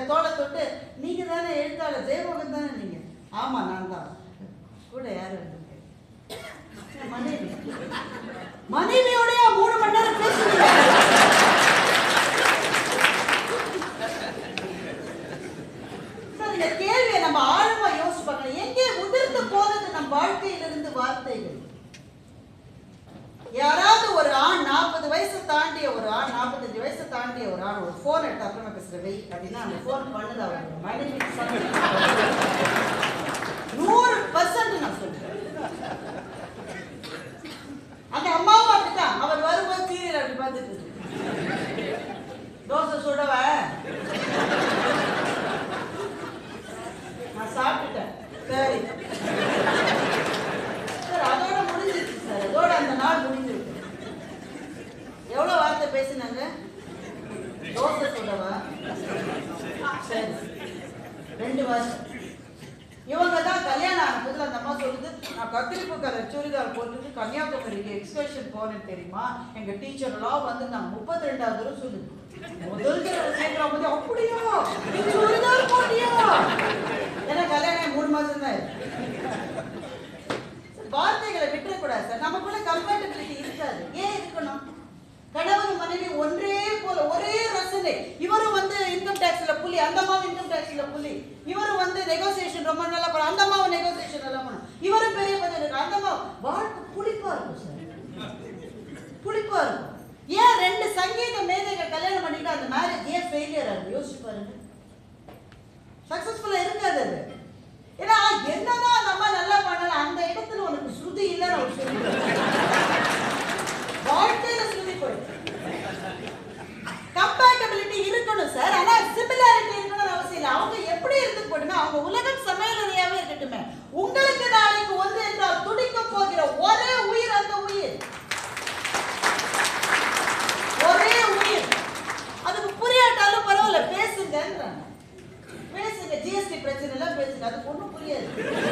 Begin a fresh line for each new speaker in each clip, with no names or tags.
தோலை தொட்டு நீங்க தானே எழுத்தாளர் ஜெயமோகன் தானே நீங்க ஆமா நான் தான் கூட யார் வந்திருக்கேன் மனைவி மனைவியோடய மூணு மணி நேரம் பேசுறீங்க சார், இந்த கேள்வியை நம்ம ஆழமா யோசிச்சு பார்க்கணும் எங்கே உதிர்ந்து போனது நம் வாழ்க்கையிலிருந்து வார்த்தைகள் யாராவது ஒரு ஆண் நாற்பது வயசு தாண்டிய ஒரு ஆண் நாற்பத்தஞ்சு வயசு தாண்டிய ஒரு ஆண் ஒரு ஃபோன் எடுத்து அப்புறமா பேசுற வை அப்படின்னா அந்த ஃபோன் பண்ணுது அவங்க மனைவி நூறு பர்சன்ட் நான் சொல்றேன் அந்த அம்மாவும் அப்படித்தான் அவர் வரும்போது சீரியல் அப்படி பார்த்துட்டு இருக்கு. தோசை சுடவா நான் சாப்பிட்டுட்டேன் சரி சார் அதோட முடிஞ்சிருச்சு சார் அதோட அந்த நாள் முடிஞ்சிருக்கு எவ்வளோ வார்த்தை பேசினாங்க தோசை சுடவா சரி ரெண்டு வருஷம் இவங்க தான் கல்யாணம் ஆன புதுல அந்த அம்மா சொல்லுது நான் கத்திரிப்பு கலர் சுடிதார் போட்டுட்டு கன்னியாகுமரிக்கு எக்ஸ்கர்ஷன் போனேன் தெரியுமா எங்க டீச்சர் எல்லாம் வந்து நான் முப்பத்தி ரெண்டாவது தடவை சொல்லுது முதல் தடவை சேர்க்கிற போது அப்படியா நீ சுடிதார் போட்டியா ஏன்னா கல்யாணம் மூணு மாசம் தான் வார்த்தைகளை விட்டுறக்கூடாது சார் நமக்குள்ள கம்பேட்டபிலிட்டி இருக்காது ஏன் இருக்கணும் கணவன் மனைவி ஒன்றே போல ஒரே ரசனை இவரும் வந்து இன்கம் டேக்ஸ்ல புலி அந்த அம்மாவும் இன்கம் டேக்ஸ்ல புலி இவரும் வந்து நெகோசியேஷன் ரொம்ப நல்லா பண்ண அந்த அம்மாவும் நெகோசியேஷன் நல்லா பண்ணும் இவரும் பெரிய பதவி இருக்கு அந்த அம்மா வாழ்க்கை புளிப்பா இருக்கும் சார் புளிப்பா இருக்கும் ஏன் ரெண்டு சங்கீத மேதைகள் கல்யாணம் பண்ணிட்டு அந்த மேரேஜ் ஏன் ஃபெயிலியர் ஆகுது யோசிச்சு பாருங்க சக்சஸ்ஃபுல்லா இருக்காது அது ஏன்னா என்னதான் அந்த அம்மா நல்லா பண்ணல அந்த இடத்துல உனக்கு ஸ்ருதி இல்லைன்னு அவர் சொல்லி வாழ்க்கையில ஸ்ருதி போயிடும் கம்பேட்டபிலிட்டி இருக்கணும் சார் ஆனா சிமிலாரிட்டி இருக்கணும்னு அவசியம் இல்லை அவங்க எப்படி இருந்து போட்டுமே அவங்க உலகம் சமையலறையாவே இருக்கட்டுமே உங்களுக்கு நாளைக்கு ஒன்று என்றால் துடிக்க போகிற ஒரே உயிர் அந்த உயிர் ஒரே உயிர் அதுக்கு புரியாட்டாலும் பரவாயில்ல பேசுங்கன்றாங்க பேசுங்க ஜிஎஸ்டி பிரச்சனை எல்லாம் பேசுங்க அதுக்கு ஒன்றும் புரியாது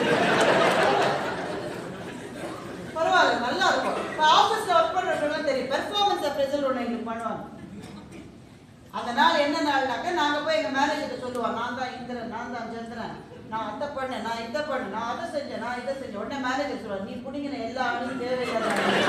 பரவாயில்ல நல்லா இருக்கும் இப்போ ஆஃபீஸில் ஒர்க் பண்ணுறவங்கலாம் தெரியும் பெர்ஃபார்மன்ஸ் அப்ரைசல் ஒன்று எங்களுக்கு பண்ணுவாங்க அந்த நாள் என்ன நாள்னாக்க நாங்கள் போய் எங்கள் மேனேஜர்கிட்ட சொல்லுவோம் நான் தான் இந்திரன் நான் தான் சந்திரன் நான் அதை பண்ணேன் நான் இதை பண்ணேன் நான் அதை செஞ்சேன் நான் இதை செஞ்சேன் உடனே மேனேஜர் சொல்லுவார் நீ பிடிங்கின எல்லா ஆளும் தேவையில்லாத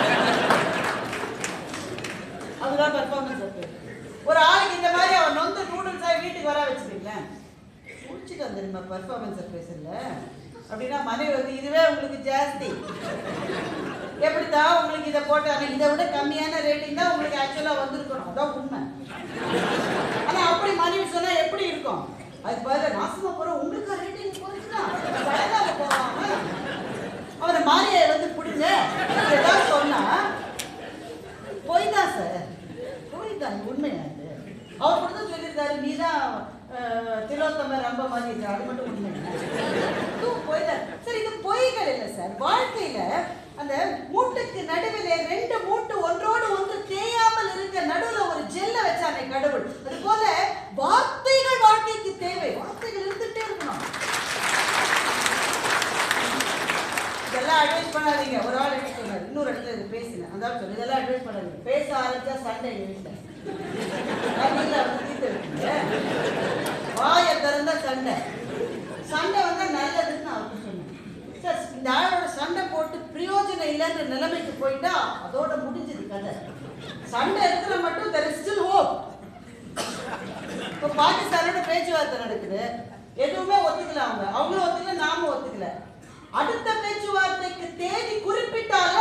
அதுதான் பெர்ஃபார்மன்ஸ் அப்ரைசல் ஒரு ஆளுக்கு இந்த மாதிரி அவன் நொந்து நூடுல்ஸ் ஆகி வீட்டுக்கு வர வச்சுருக்கீங்களேன் முடிச்சுட்டு வந்துருமா பர்ஃபார்மன்ஸ் அப்ரைசல்ல அப்படின்னா மனைவி வந்து இதுவே உங்களுக்கு ஜாஸ்தி எப்படித்தான் உங்களுக்கு இதை போட்டாங்க இதை விட கம்மியான ரேட்டிங் தான் உங்களுக்கு ஆக்சுவலாக வந்திருக்கணும் அதான் உண்மை ஆனா அப்படி மனைவி சொன்னா எப்படி இருக்கும் அதுக்கு பதிலா நாசமா போற உங்களுக்கு ரேட்டிங் போச்சுதான் வயதால போவாங்க அவரை மாரியை வந்து பிடிங்க ஏதாவது சொன்னா பொய் தான் சார் பொய் தான் உண்மையா அது அவர் கூட தான் சொல்லியிருக்காரு நீ தான் திலோத்தம ரொம்ப மாதிரி இருக்கு அது மட்டும் உண்மை இதுவும் பொய் தான் சார் இது பொய்கள் இல்லை சார் வாழ்க்கையில அந்த மூட்டுக்கு நடுவிலே ரெண்டு மூட்டு ஒன்றோடு ஒன்று தேயாமல் இருக்க நடுவுல ஒரு ஜெல்ல வச்சானே கடவுள் அது போல வார்த்தைகள் வாழ்க்கைக்கு தேவை வார்த்தைகள் இருந்துட்டே இருக்கணும் இதெல்லாம் அட்வைஸ் பண்ணாதீங்க ஒரு ஆள் என்ன சொன்னார் இன்னொரு இடத்துல இது பேசினேன் அந்த ஆள் சொல்லு இதெல்லாம் அட்வைஸ் பண்ணாதீங்க பேச ஆரம்பிச்சா சண்டை எங்க வீட்டுல நான் வீட்டுல வந்து தீர்த்து வைப்பீங்க. வாயை திறந்தா சண்டை சண்டை வந்தா நல்லதுன்னு நான் அவருக்கு சொன்னேன் சார் இந்த ஆளோட சண்டை போட்டு பிரயோஜனம் இல்லைன்ற நிலைமைக்கு போயிட்டா அதோட முடிஞ்சது கதை சண்டை இருக்கிற மட்டும் தெர் இஸ் ஸ்டில் ஹோப் இப்போ பாகிஸ்தானோட பேச்சுவார்த்தை நடக்குது எதுவுமே ஒத்துக்கல அவங்க அவங்களும் ஒத்துக்கல நாமும் ஒத்துக்கல அடுத்த பேச்சுவார்த்தைக்கு தேதி குறிப்பிட்டாலே